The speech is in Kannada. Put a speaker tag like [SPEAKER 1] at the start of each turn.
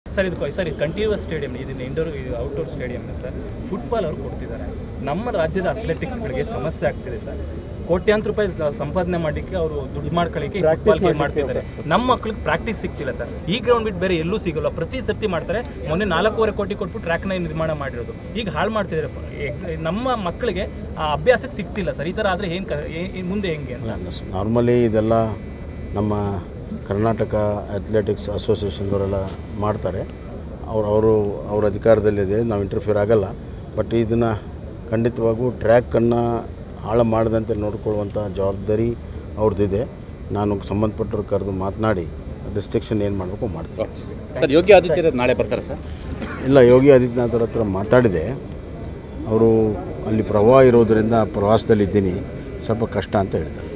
[SPEAKER 1] ಸರ್ ಇದು ಸರ್ ಇದು ಕಂಟಿನ್ಯೂಸ್ ಸ್ಟೇಡಿಯಂ ಇದನ್ನ ಇಂಡೋರ್ ಇದು ಔಟ್ಡೋರ್ ಸ್ಟೇಡಿಯಂನ ಸರ್ ಫುಟ್ಬಾಲ್ ಅವ್ರು ಕೊಡ್ತಿದ್ದಾರೆ ನಮ್ಮ ರಾಜ್ಯದ ಅಥ್ಲೆಟಿಕ್ಸ್ಗಳಿಗೆ ಸಮಸ್ಯೆ ಆಗ್ತಿದೆ ಸರ್ ಕೋಟ್ಯಾಂತರ ರೂಪಾಯಿ ಸ- ಸಂಪಾದನೆ ಮಾಡಲಿಕ್ಕೆ ಅವರು ದುಡ್ಡು ಮಾಡ್ಕೊಳ್ಳಿಕ್ಕೆ ಫುಟ್ಬಾಲ್ ಗೇಮ್ ಮಾಡ್ತಿದ್ದಾರೆ ನಮ್ಮ ಮಕ್ಳಿಗೆ ಪ್ರಾಕ್ಟೀಸ್ ಸಿಗ್ತಿಲ್ಲ ಸರ್ ಈ ಗ್ರೌಂಡ್ ಬಿಟ್ಟು ಬೇರೆ ಎಲ್ಲೂ ಸಿಗಲ್ಲ ಪ್ರತಿ ಸರ್ತಿ ಮಾಡ್ತಾರೆ ಮೊನ್ನೆ ನಾಲ್ಕೂವರೆ ಕೋಟಿ ಕೊಟ್ಬಿಟ್ಟು ಟ್ರ್ಯಾಕ್ನ ನಿರ್ಮಾಣ ಮಾಡಿರೋದು ಈಗ ಹಾಳು ಮಾಡ್ತಿದ್ದಾರೆ ಎಗ್- ನಮ್ಮ ಮಕ್ಕಳಿಗೆ ಆ ಅಭ್ಯಾಸಕ್ಕೆ ಸಿಗ್ತಿಲ್ಲ ಸರ್ ಈ ಥರ ಆದರೆ ಏನು ಮುಂದೆ ಹೆಂಗೆ ಅಂತ
[SPEAKER 2] ನಾರ್ಮಲಿ ಇದೆಲ್ಲ ನಮ್ಮ ಕರ್ನಾಟಕ ಅಥ್ಲೆಟಿಕ್ಸ್ ಅಸೋಸಿಯೇಷನ್ದವರೆಲ್ಲ ಮಾಡ್ತಾರೆ ಅವ್ರು ಅವರು ಅವ್ರ ಅಧಿಕಾರದಲ್ಲಿದೆ ನಾವು ಇಂಟರ್ಫಿಯರ್ ಆಗಲ್ಲ ಬಟ್ ಇದನ್ನು ಖಂಡಿತವಾಗೂ ಟ್ರ್ಯಾಕನ್ನು ಹಾಳು ಮಾಡದಂತೆ ನೋಡ್ಕೊಳ್ಳುವಂಥ ಜವಾಬ್ದಾರಿ ಅವ್ರದ್ದಿದೆ ನಾನು ಸಂಬಂಧಪಟ್ಟವ್ರು ಕರೆದು ಮಾತನಾಡಿ ರಿಸ್ಟ್ರಿಕ್ಷನ್ ಏನು ಮಾಡಬೇಕು ಮಾಡ್ತೀನಿ
[SPEAKER 3] ಸರ್ ಯೋಗಿ ಆದಿತ್ಯನಾಥ್ ನಾಳೆ ಬರ್ತಾರೆ ಸರ್
[SPEAKER 2] ಇಲ್ಲ ಯೋಗಿ ಆದಿತ್ಯನಾಥ್ರ ಹತ್ರ ಮಾತಾಡಿದೆ ಅವರು ಅಲ್ಲಿ ಪ್ರವಾಹ ಇರೋದರಿಂದ ಪ್ರವಾಸದಲ್ಲಿದ್ದೀನಿ ಸ್ವಲ್ಪ ಕಷ್ಟ ಅಂತ ಹೇಳ್ತಾರೆ